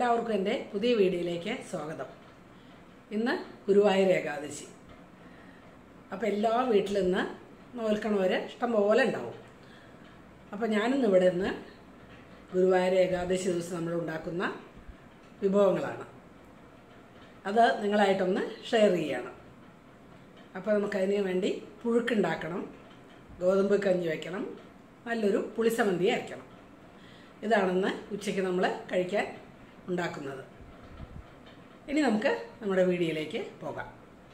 എല്ലാവർക്കും എൻ്റെ പുതിയ വീഡിയോയിലേക്ക് സ്വാഗതം ഇന്ന് ഗുരുവായൂർ ഏകാദശി അപ്പോൾ എല്ലാ വീട്ടിൽ നിന്ന് നോൽക്കണവർ ഇഷ്ടം പോലെ ഉണ്ടാവും അപ്പോൾ ഞാനിന്ന് ഇവിടെ നിന്ന് ഗുരുവായൂർ ഏകാദശി ദിവസം നമ്മൾ ഉണ്ടാക്കുന്ന വിഭവങ്ങളാണ് അത് നിങ്ങളായിട്ടൊന്ന് ഷെയർ ചെയ്യണം അപ്പോൾ നമുക്കതിന് വേണ്ടി പുഴുക്കുണ്ടാക്കണം ഗോതമ്പ് കഞ്ഞി വയ്ക്കണം നല്ലൊരു പുളിസമന്തി അരയ്ക്കണം ഇതാണെന്ന് ഉച്ചയ്ക്ക് നമ്മൾ കഴിക്കാൻ ഉണ്ടാക്കുന്നത് ഇനി നമുക്ക് നമ്മുടെ വീഡിയോയിലേക്ക് പോകാം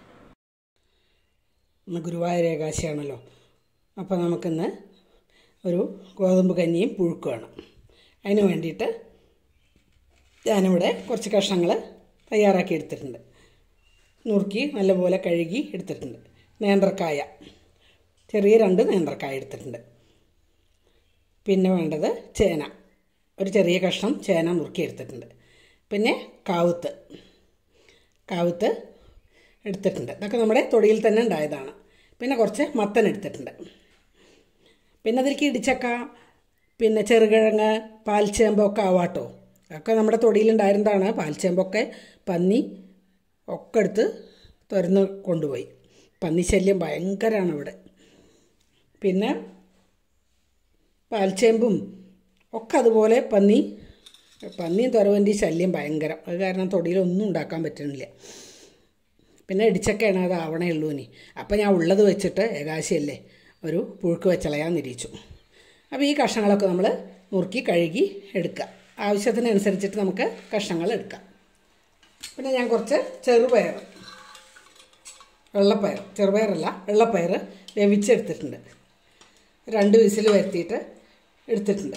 ഇന്ന് ഗുരുവായൂർ ഏകാശിയാണല്ലോ അപ്പോൾ നമുക്കിന്ന് ഒരു ഗോതമ്പ് കഞ്ഞിയും പുഴുക്കുമാണ് അതിന് വേണ്ടിയിട്ട് ഞാനിവിടെ കുറച്ച് കഷ്ണങ്ങൾ തയ്യാറാക്കി എടുത്തിട്ടുണ്ട് നുറുക്കി നല്ലപോലെ കഴുകി എടുത്തിട്ടുണ്ട് നേന്ത്രക്കായ ചെറിയ രണ്ട് നേന്ത്രക്കായ എടുത്തിട്ടുണ്ട് പിന്നെ വേണ്ടത് ചേന ഒരു ചെറിയ കഷ്ണം ചേന നുറുക്കി എടുത്തിട്ടുണ്ട് പിന്നെ കാവുത്ത് കാവുത്ത് എടുത്തിട്ടുണ്ട് ഇതൊക്കെ നമ്മുടെ തൊടിയിൽ തന്നെ ഉണ്ടായതാണ് പിന്നെ കുറച്ച് മത്തൻ എടുത്തിട്ടുണ്ട് പിന്നെ അതിലേക്ക് ഇടിച്ചക്ക പിന്നെ ചെറുകിഴങ്ങ് പാൽച്ചേമ്പൊക്കെ ആവാട്ടോ ഒക്കെ നമ്മുടെ തൊടിയിലുണ്ടായിരുന്നതാണ് പാൽച്ചേമ്പൊക്കെ പന്നി ഒക്കെ എടുത്ത് തുറന്ന് കൊണ്ടുപോയി പന്നി ശല്യം ഭയങ്കരമാണ് ഇവിടെ പിന്നെ പാൽച്ചേമ്പും ഒക്കെ അതുപോലെ പന്നി പന്നിയും തുറവൻ്റെ ശല്യം ഭയങ്കരം അത് കാരണം തൊടിയിലൊന്നും ഉണ്ടാക്കാൻ പറ്റുന്നില്ല പിന്നെ ഇടിച്ചൊക്കെയാണ് അത് ആവണേ ഉള്ളൂ ഇനി അപ്പം ഞാൻ ഉള്ളത് വെച്ചിട്ട് ഏകാശിയല്ലേ ഒരു പുഴുക്ക് വെച്ചളയാൻ നിരീച്ചു അപ്പോൾ ഈ കഷ്ണങ്ങളൊക്കെ നമ്മൾ നുറുക്കി കഴുകി എടുക്കുക ആവശ്യത്തിനനുസരിച്ചിട്ട് നമുക്ക് കഷ്ണങ്ങൾ എടുക്കാം പിന്നെ ഞാൻ കുറച്ച് ചെറുപയർ വെള്ളപ്പയർ ചെറുപയറല്ല വെള്ളപ്പയർ വേവിച്ചെടുത്തിട്ടുണ്ട് രണ്ട് വിസിൽ വരുത്തിയിട്ട് എടുത്തിട്ടുണ്ട്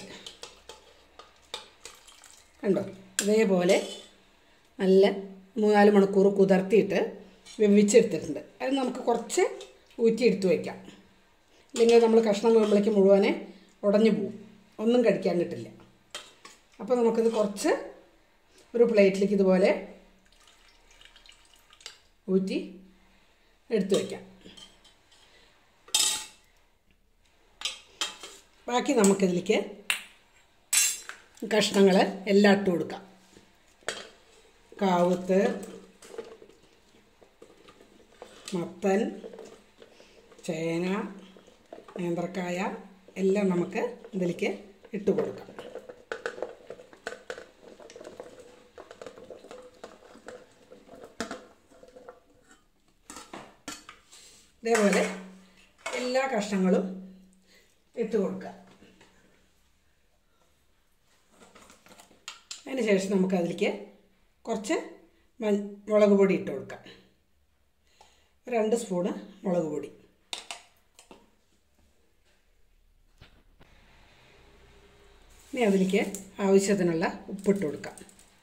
കണ്ടോ അതേപോലെ നല്ല മൂന്നാല് മണിക്കൂർ കുതിർത്തിയിട്ട് വെവിച്ചെടുത്തിട്ടുണ്ട് അത് നമുക്ക് കുറച്ച് ഊറ്റിയെടുത്ത് വയ്ക്കാം ഇല്ലെങ്കിൽ നമ്മൾ കഷ്ണം വീഴുമ്പോഴേക്ക് മുഴുവനെ ഉടഞ്ഞു പോവും ഒന്നും കഴിക്കാൻ കിട്ടില്ല അപ്പോൾ നമുക്കിത് കുറച്ച് ഒരു പ്ലേറ്റിലേക്ക് ഇതുപോലെ ഊറ്റി എടുത്തു വയ്ക്കാം ബാക്കി നമുക്കിതിലേക്ക് കഷ്ണങ്ങൾ എല്ലാം ഇട്ട് കൊടുക്കാം കാവുത്ത് മത്തൻ ചേന നേന്ത്രക്കായ എല്ലാം നമുക്ക് ഇതിലേക്ക് ഇട്ട് കൊടുക്കാം ഇതേപോലെ എല്ലാ കഷ്ണങ്ങളും ഇട്ട് കൊടുക്കുക അതിന് ശേഷം നമുക്ക് അതിലേക്ക് കുറച്ച് മൺ മുളക് പൊടി ഇട്ട് കൊടുക്കാം രണ്ട് സ്പൂണ് മുളക് പൊടി ഇനി അതിലേക്ക് ആവശ്യത്തിനുള്ള ഉപ്പിട്ട് കൊടുക്കാം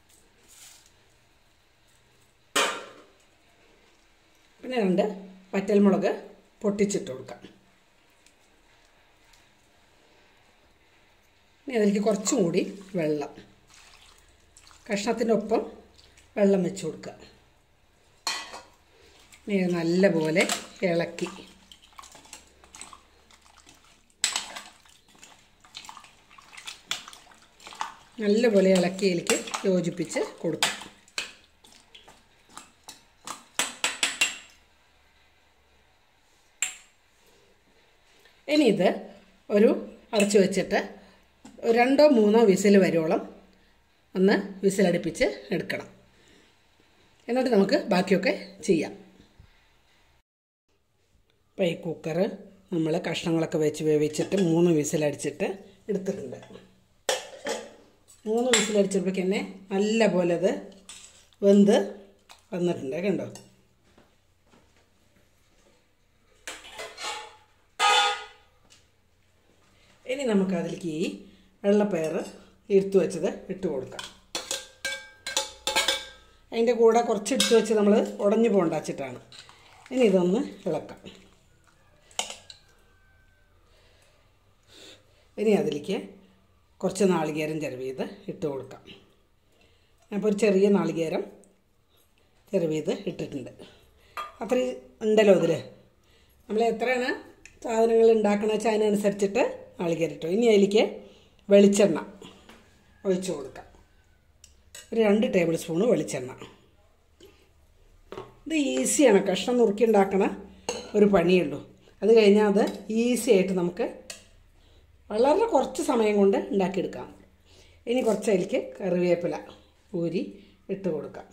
പിന്നെ രണ്ട് വറ്റൽമുളക് പൊട്ടിച്ചിട്ട് കൊടുക്കാം ഇനി അതിലേക്ക് കുറച്ചും കൂടി വെള്ളം കഷ്ണത്തിൻ്റെ ഒപ്പം വെള്ളം വെച്ച് കൊടുക്കുക ഇനി നല്ലപോലെ ഇളക്കി നല്ലപോലെ ഇളക്കിയിലേക്ക് യോജിപ്പിച്ച് കൊടുക്കും ഇനി ഇത് ഒരു അടച്ചു വെച്ചിട്ട് രണ്ടോ മൂന്നോ വിസിൽ വരുവോളം ഒന്ന് വിസിലടുപ്പിച്ച് എടുക്കണം എന്നിട്ട് നമുക്ക് ബാക്കിയൊക്കെ ചെയ്യാം അപ്പോൾ ഈ കുക്കർ നമ്മൾ കഷ്ണങ്ങളൊക്കെ വെച്ച് വേവിച്ചിട്ട് മൂന്ന് വിസിലടിച്ചിട്ട് എടുത്തിട്ടുണ്ട് മൂന്ന് വിസിലടിച്ചപ്പോൾ തന്നെ നല്ല പോലെ അത് വെന്ത് വന്നിട്ടുണ്ട് കണ്ടോ ഇനി നമുക്ക് അതിലേക്ക് ഈ വെള്ളപ്പയർ എടുത്തു വെച്ചത് ഇട്ട് കൊടുക്കാം അതിൻ്റെ കൂടെ കുറച്ച് എടുത്ത് വെച്ച് നമ്മൾ ഉടഞ്ഞു പോകണ്ടാച്ചിട്ടാണ് ഇനി ഇതൊന്ന് ഇളക്കാം ഇനി അതിലേക്ക് കുറച്ച് നാളികേരം ചിരവിയത് ഇട്ട് കൊടുക്കാം അപ്പോൾ ഒരു ചെറിയ നാളികേരം ചിരവിയത് ഇട്ടിട്ടുണ്ട് അത്രയും ഉണ്ടല്ലോ ഇതിൽ നമ്മൾ എത്രയാണ് സാധനങ്ങൾ ഉണ്ടാക്കണമെന്ന് വെച്ചാൽ അതിനനുസരിച്ചിട്ട് നാളികേരം ഇട്ടു ഇനി അതിലേക്ക് വെളിച്ചെണ്ണ ഒഴിച്ചു കൊടുക്കാം ഒരു രണ്ട് ടേബിൾ സ്പൂണ് വെളിച്ചെണ്ണ ഇത് ഈസിയാണ് കഷ്ണം നുറുക്കി ഉണ്ടാക്കണ ഒരു പണിയുള്ളൂ അത് കഴിഞ്ഞാൽ അത് ഈസി ആയിട്ട് നമുക്ക് വളരെ കുറച്ച് സമയം കൊണ്ട് ഉണ്ടാക്കിയെടുക്കാം ഇനി കുറച്ച് അതിലേക്ക് കറിവേപ്പില ഊരി ഇട്ട് കൊടുക്കാം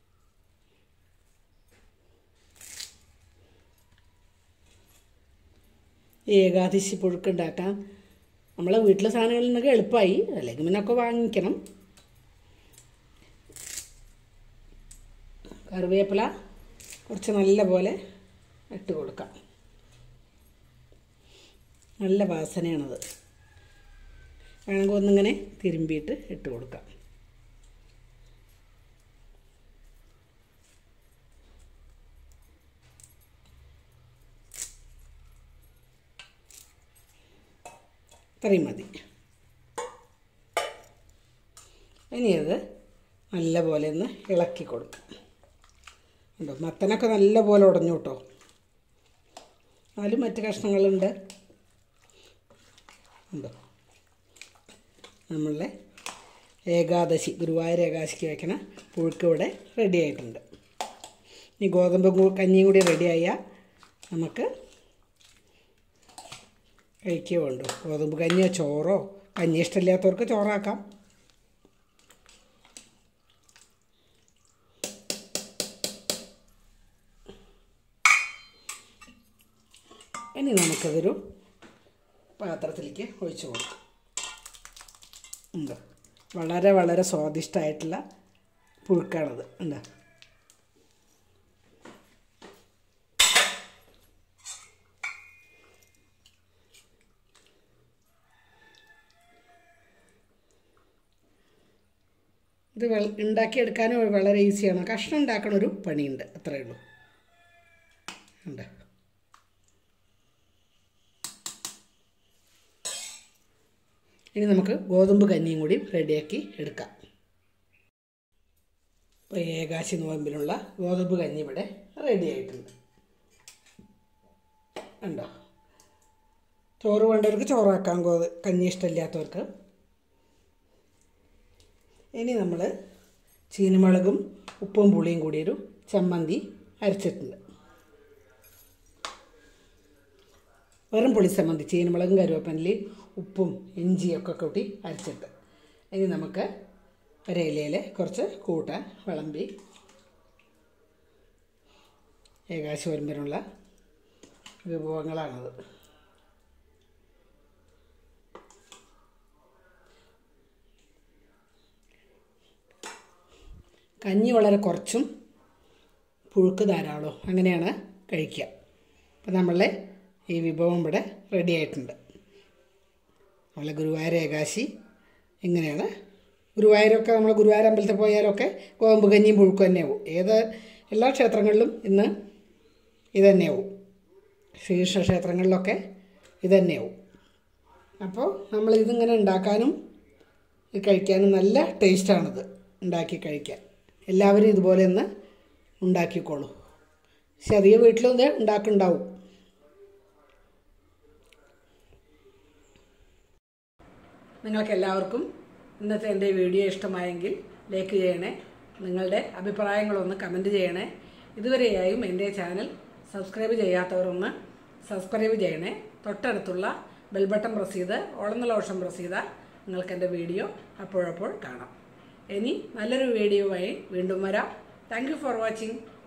ഏകാദശി പുഴുക്ക് ഉണ്ടാക്കാൻ നമ്മളെ വീട്ടിലെ സാധനങ്ങളിൽ നിന്നൊക്കെ എളുപ്പമായി അല്ലെങ്കിൽ പിന്നെ ഒക്കെ വാങ്ങിക്കണം കറിവേപ്പില കുറച്ച് നല്ല പോലെ ഇട്ട് കൊടുക്കാം നല്ല വാസനയാണത് വേണമെങ്കിൽ ഒന്നിങ്ങനെ തിരുമ്പിയിട്ട് ഇട്ട് കൊടുക്കാം ഇത്രയും മതി ഇനി അത് നല്ലപോലെ ഒന്ന് ഇളക്കി കൊടുക്കാം ഉണ്ടോ മത്തനൊക്കെ നല്ലപോലെ ഉടഞ്ഞു കേട്ടോ അതിലും മറ്റ് കഷ്ണങ്ങളുണ്ട് ഉണ്ടോ നമ്മളുടെ ഏകാദശി ഗുരുവായൂർ ഏകാദശിക്ക് വയ്ക്കണ പുഴുക്ക് ഇവിടെ റെഡി ആയിട്ടുണ്ട് ഇനി ഗോതമ്പ് കൂ- കഞ്ഞിയും കൂടി റെഡിയായാൽ നമുക്ക് കഴിക്കുക വേണ്ടു ഗോതമ്പ് കഞ്ഞിയോ ചോറോ കഞ്ഞി ഇഷ്ടമില്ലാത്തവർക്ക് ചോറാക്കാം ഇനി നമുക്കതൊരു പാത്രത്തിലേക്ക് ഒഴിച്ചു കൊടുക്കാം ഉണ്ട് വളരെ വളരെ സ്വാദിഷ്ടമായിട്ടുള്ള പുഴുക്കാണത് ഉണ്ട് ഇത് വെൾ ഉണ്ടാക്കിയെടുക്കാനും വളരെ ഈസിയാണ് കഷ്ണം ഉണ്ടാക്കണ ഒരു പണിയുണ്ട് അത്രയേ ഉള്ളൂ ഉണ്ട് ഇനി നമുക്ക് ഗോതമ്പ് കഞ്ഞിയും കൂടി റെഡിയാക്കി എടുക്കാം ഇപ്പോൾ ഏകാശി നോമ്പിനുള്ള ഗോതമ്പ് കഞ്ഞി ഇവിടെ റെഡി ആയിട്ടുണ്ട് ഉണ്ടോ ചോറ് വേണ്ടവർക്ക് ചോറാക്കാം ഗോത കഞ്ഞി ഇഷ്ടമില്ലാത്തവർക്ക് ഇനി നമ്മൾ ചീനിമുളകും ഉപ്പും പുളിയും കൂടിയൊരു ചമ്മന്തി അരച്ചിട്ടുണ്ട് വെറും പുളിച്ചമ്മന്തി ചീനമുളകും കരുവേപ്പനലയും ഉപ്പും ഇഞ്ചിയൊക്കെ കൂട്ടി അരച്ചിട്ട് ഇനി നമുക്ക് ഒരയിലയിൽ കുറച്ച് കൂട്ടാൻ വിളമ്പി ഏകാശി വരുമ്പനുള്ള വിഭവങ്ങളാണത് കഞ്ഞി വളരെ കുറച്ചും പുഴുക്ക് ധാരാളവും അങ്ങനെയാണ് കഴിക്കുക അപ്പോൾ നമ്മളെ ഈ വിഭവം ഇവിടെ റെഡി ആയിട്ടുണ്ട് നമ്മളെ ഗുരുവായൂർ ഏകാശി ഇങ്ങനെയാണ് ഗുരുവായൂരൊക്കെ നമ്മൾ ഗുരുവായൂർ അമ്പലത്തിൽ പോയാലൊക്കെ ഗോതമ്പ് കഞ്ഞിയും പുഴുക്കും തന്നെയാവും ഏത് എല്ലാ ക്ഷേത്രങ്ങളിലും ഇന്ന് ഇത് തന്നെയാവും ശ്രീകൃഷ്ണ ക്ഷേത്രങ്ങളിലൊക്കെ ഇത് തന്നെയാവും അപ്പോൾ നമ്മൾ ഇതിങ്ങനെ ഉണ്ടാക്കാനും ഇത് കഴിക്കാനും നല്ല ടേസ്റ്റാണിത് ഉണ്ടാക്കി കഴിക്കാൻ എല്ലാവരും ഇതുപോലെ ഒന്ന് ഉണ്ടാക്കിക്കോളൂ പക്ഷെ അധികം വീട്ടിലും ഇത് ഉണ്ടാക്കുന്നുണ്ടാവും നിങ്ങൾക്ക് എല്ലാവർക്കും ഇന്നത്തെ എൻ്റെ വീഡിയോ ഇഷ്ടമായെങ്കിൽ ലൈക്ക് ചെയ്യണേ നിങ്ങളുടെ അഭിപ്രായങ്ങളൊന്ന് കമൻറ്റ് ചെയ്യണേ ഇതുവരെയായും എൻ്റെ ചാനൽ സബ്സ്ക്രൈബ് ചെയ്യാത്തവരൊന്ന് സബ്സ്ക്രൈബ് ചെയ്യണേ തൊട്ടടുത്തുള്ള ബെൽ ബട്ടൺ പ്രസ് ചെയ്ത് ഓളന്നുള്ള ഓപ്ഷൻ പ്രസ് ചെയ്താൽ നിങ്ങൾക്ക് എൻ്റെ വീഡിയോ അപ്പോഴപ്പോൾ കാണാം ഇനി നല്ലൊരു വീഡിയോയുമായി വീണ്ടും വരാം താങ്ക് യു ഫോർ വാച്ചിങ്